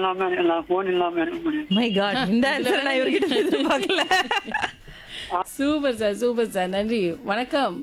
இல்லாம நான் போன் இல்லாம இருக்க முடியும் மை காட் இந்த ஆன்சர் நான் இவர்கிட்ட எதிர்பார்க்கல சூப்பர் சார் சூப்பர் சார் நன்றி வணக்கம்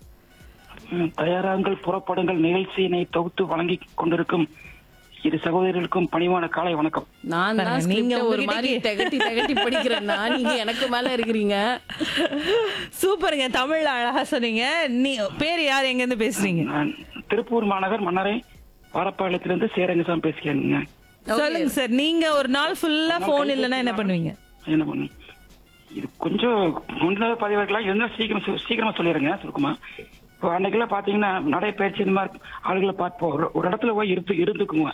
ம், தயாராங்கள் புறப்படுங்கள் நிகழ்ச்சியினை தொகுத்து வழங்கி கொண்டிருக்கும் இரு சகோதரர்களுக்கும் பணிவான காலை வணக்கம் நான் தான் பாருங்க, நீங்க நீங்க ஒரு உங்ககிட்ட மாதிரி கே- திகட்டி திகட்டி படிக்கிறேன்னா நீங்க எனக்கு மேல இருக்கிறீங்க சூப்பருங்க தமிழ்ல அழகா சொன்னீங்க நீ பேர் யார் எங்க இருந்து பேசுறீங்க நான் திருப்பூர் மாநகர் மன்னரை பாரப்பாளையத்திலிருந்து சேரங்கசாமி பேசுகிறேங்க சொல்லுங்க சார் நீங்க ஒரு நாள் ஃபுல்லா போன் இல்லைன்னா என்ன பண்ணுவீங்க என்ன பண்ணும் இது கொஞ்சம் முன்னாடி பதிவு இருக்கலாம் இருந்தாலும் சீக்கிரம் சொ- சீக்கிரமா சொல்லிடுங்க சுருக்கமா இப்போ அன்னைக்கெல்லாம் பாத்தீங்கன்னா நடைப்பயிற்சி இந்த மாதிரி ஆளுகளை பார்ப்போம் ஒரு- ஒரு இடத்துல போய் இருந்து இருந்துக்குங்க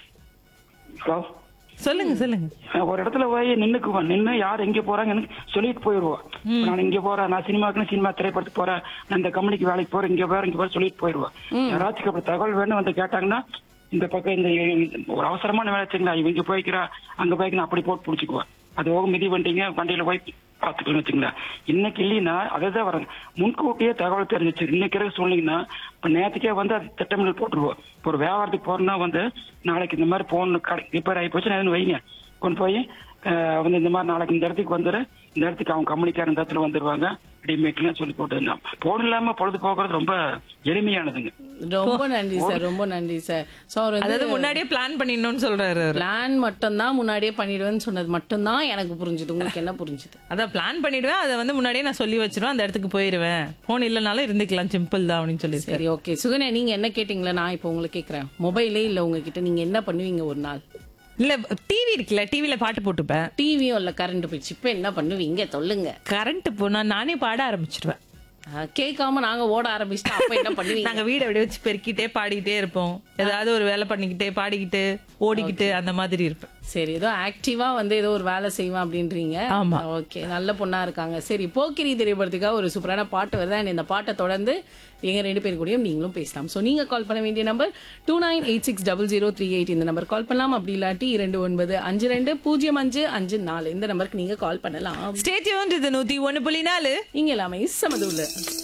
ஹலோ சொல்லுங்க சொல்லுங்க ஒரு இடத்துல போய் நின்னுக்குவோம் நின்னு யார் எங்க போறாங்கன்னு சொல்லிட்டு போயிருவோம் இப்ப நான் இங்க போறேன் நான் சினிமாக்கு சினிமா திரைப்படத்துக்கு போறேன் நான் இந்த கம்பெனிக்கு வேலைக்கு போறேன் இங்க போறேன் இங்க போறேன் சொல்லிட்டு போயிருவோம் யாராச்சும் அப்படி தகவல் வேணும் வந்து கேட்டாங்கன்னா இந்த பக்கம் இந்த ஒரு அவசரமான வேலை வச்சுங்களா இவங்க போய்க்கிறா அங்க போய்க்கிறா அப்படி போட்டு பிடிச்சிக்குவோம் அது போக மிதி வண்டிங்க வண்டியில போய் பாத்துக்கணும் வச்சுங்களேன் இன்னைக்கு இல்லைன்னா அதை தான் வரேன் முன்கூட்டியே தகவல் தெரிஞ்சிச்சு இன்னைக்கு இருக்க சொன்னீங்கன்னா இப்ப நேற்றுக்கே வந்து அது திட்டமிடல் போட்டுருவோம் இப்போ ஒரு வியாபாரத்துக்கு போறோம்னா வந்து நாளைக்கு இந்த மாதிரி போன் கடை ரிப்பேர் ஆகி போச்சு நான் வைங்க கொண்டு போய் அஹ், வந்து இந்த மாதிரி நாளைக்கு இந்த இடத்துக்கு வந்துரு இந்த இடத்துக்கு அவங்க கம்பெனிக்கார இந்த இடத்துல வந்துருவாங்க ரெடிமேட்லாம் சொல்லி போட்டு போன் இல்லாம பொழுது போக்குறது ரொம்ப எளிமையானதுங்க ரொம்ப நன்றி சார் ரொம்ப நன்றி சார் சோ அவர் அதாவது வந்து முன்னாடியே பிளான் பண்ணிடணும்னு சொல்றாரு அவரு. பிளான் மட்டும்தான் முன்னாடியே பண்ணிடுவேன்னு சொன்னது மட்டும்தான் எனக்கு புரிஞ்சுது உங்களுக்கு என்ன புரிஞ்சுது அதான் பிளான் பண்ணிடுவேன் அதை வந்து முன்னாடியே நான் சொல்லி வச்சிருவேன் அந்த இடத்துக்கு போயிருவேன் போன் இல்லைனாலும் இருந்துக்கலாம் சிம்பிள் தான் அப்படின்னு சொல்லி சரி ஓகே சுகன்யா நீங்க என்ன கேட்டீங்களா நான் இப்போ உங்களுக்கு கேக்குறேன் மொபைலே இல்ல உங்ககிட்ட நீங்க என்ன பண்ணுவீங்க ஒரு நாள் இல்ல டிவி இருக்குல்ல டிவில பாட்டு போட்டுப்பேன் டிவியும் இல்ல கரண்ட் போயிடுச்சு இப்ப என்ன பண்ணுவீங்க சொல்லுங்க கரண்ட் போனா நானே பாட ஆரம்பிச்சிடுவேன் அஹ், கேட்காம நாங்க ஓட ஆரம்பிச்சிட்டா அப்ப என்ன பண்ணுவீங்க நாங்க வீடை அப்படியே வச்சு பெருக்கிட்டே பாடிக்கிட்டே இருப்போம் ஏதாவது ஒரு வேலை பண்ணிக்கிட்டே பாடிக்கிட்டு ஓடிக்கிட்டு அந்த மாதிரி இருப்பேன் சரி ஏதோ ஆக்டிவா வந்து ஏதோ ஒரு வேலை செய்வேன் அப்படின்றீங்க ஆமா. ஓகே நல்ல பொண்ணா இருக்காங்க சரி போக்கிரி திரைப்படத்துக்காக ஒரு சூப்பரான பாட்டு வருது and இந்த பாட்டை தொடர்ந்து எங்க ரெண்டு பேர் கூடயும் நீங்களும் பேசலாம் ஸோ நீங்க கால் பண்ண வேண்டிய number two nine eight six double zero three eight இந்த நம்பர் கால் பண்ணலாம் அப்படி இல்லாட்டி இரண்டு ஒன்பது அஞ்சு ரெண்டு பூஜ்ஜியம் அஞ்சு அஞ்சு நாலு இந்த நம்பருக்கு நீங்க கால் பண்ணலாம் ஸ்டேட்யூன் இது நூத்தி ஒண்ணு புள்ளி நாலு இங்க எல்லாமே சமதுள்ள